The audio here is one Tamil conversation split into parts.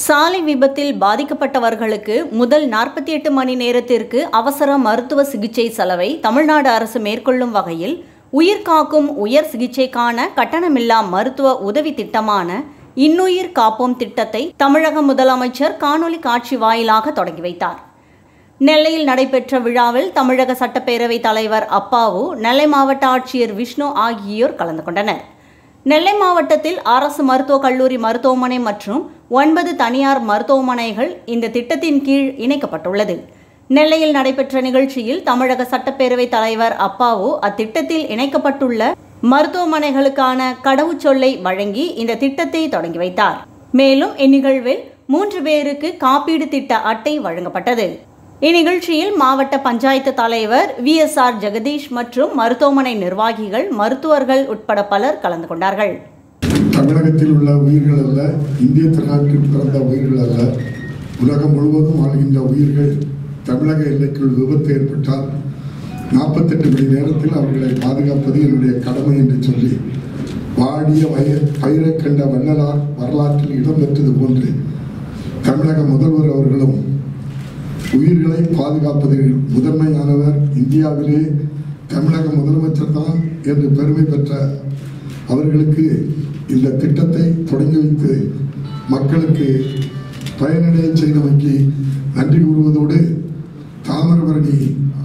சாலை விபத்தில் பாதிக்கப்பட்டவர்களுக்கு முதல் நாற்பத்தி எட்டு மணி நேரத்திற்கு அவசர மருத்துவ சிகிச்சை செலவை தமிழ்நாடு அரசு மேற்கொள்ளும் வகையில் உயிர் காக்கும் உயர் சிகிச்சைக்கான கட்டணமில்லா மருத்துவ உதவி திட்டமான இன்னுயிர் காப்போம் திட்டத்தை தமிழக முதலமைச்சர் காணொலி காட்சி வாயிலாக தொடங்கி வைத்தார் நெல்லையில் நடைபெற்ற விழாவில் தமிழக சட்டப்பேரவை தலைவர் அப்பாவு நெல்லை மாவட்ட ஆட்சியர் விஷ்ணு ஆகியோர் கலந்து கொண்டனர் நெல்லை மாவட்டத்தில் அரசு மருத்துவக் கல்லூரி மருத்துவமனை மற்றும் ஒன்பது தனியார் மருத்துவமனைகள் இந்த திட்டத்தின் கீழ் இணைக்கப்பட்டுள்ளது நெல்லையில் நடைபெற்ற நிகழ்ச்சியில் தமிழக சட்டப்பேரவை தலைவர் அப்பாவு அத்திட்டத்தில் இணைக்கப்பட்டுள்ள மருத்துவமனைகளுக்கான கடவுச்சொல்லை வழங்கி இந்த திட்டத்தை தொடங்கி வைத்தார் மேலும் இந்நிகழ்வில் மூன்று பேருக்கு காப்பீடு திட்ட அட்டை வழங்கப்பட்டது இந்நிகழ்ச்சியில் மாவட்ட பஞ்சாயத்து தலைவர் வி எஸ் ஆர் ஜெகதீஷ் மற்றும் மருத்துவமனை நிர்வாகிகள் மருத்துவர்கள் உட்பட பலர் கலந்து கொண்டார்கள் தமிழகத்தில் உள்ள உயிர்கள் அல்ல இந்திய திருநாட்டில் பிறந்த உயிர்கள் அல்ல உலகம் முழுவதும் வாழ்கின்ற உயிர்கள் தமிழக எல்லைக்குள் விபத்து ஏற்பட்டால் நாற்பத்தெட்டு மணி நேரத்தில் அவர்களை பாதுகாப்பது என்னுடைய கடமை என்று சொல்லி வாடிய வய பயிரை கண்ட வள்ளலார் வரலாற்றில் இடம்பெற்றது போன்று தமிழக முதல்வர் அவர்களும் உயிர்களை பாதுகாப்பதில் முதன்மையானவர் இந்தியாவிலே தமிழக முதலமைச்சர் தான் என்று பெருமை பெற்ற அவர்களுக்கு இந்த திட்டத்தை தொடங்கி வைத்து மக்களுக்கு பயனடைய செய்தமைக்கு நன்றி கூறுவதோடு தாமிரபரணி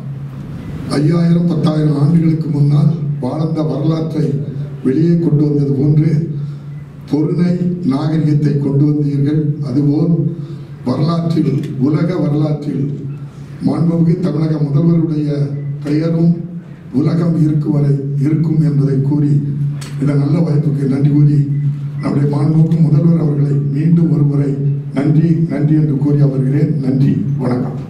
ஐயாயிரம் பத்தாயிரம் ஆண்டுகளுக்கு முன்னால் வாழ்ந்த வரலாற்றை வெளியே கொண்டு வந்தது போன்று பொருணை நாகரிகத்தை கொண்டு வந்தீர்கள் அதுபோல் வரலாற்றில் உலக வரலாற்றில் மாண்புமிகு தமிழக முதல்வருடைய பெயரும் உலகம் இருக்கும் வரை இருக்கும் என்பதை கூறி இந்த நல்ல வாய்ப்புக்கு நன்றி கூறி நம்முடைய மாண்புமிகு முதல்வர் அவர்களை மீண்டும் ஒருமுறை நன்றி நன்றி என்று கூறி அமர்கிறேன் நன்றி வணக்கம்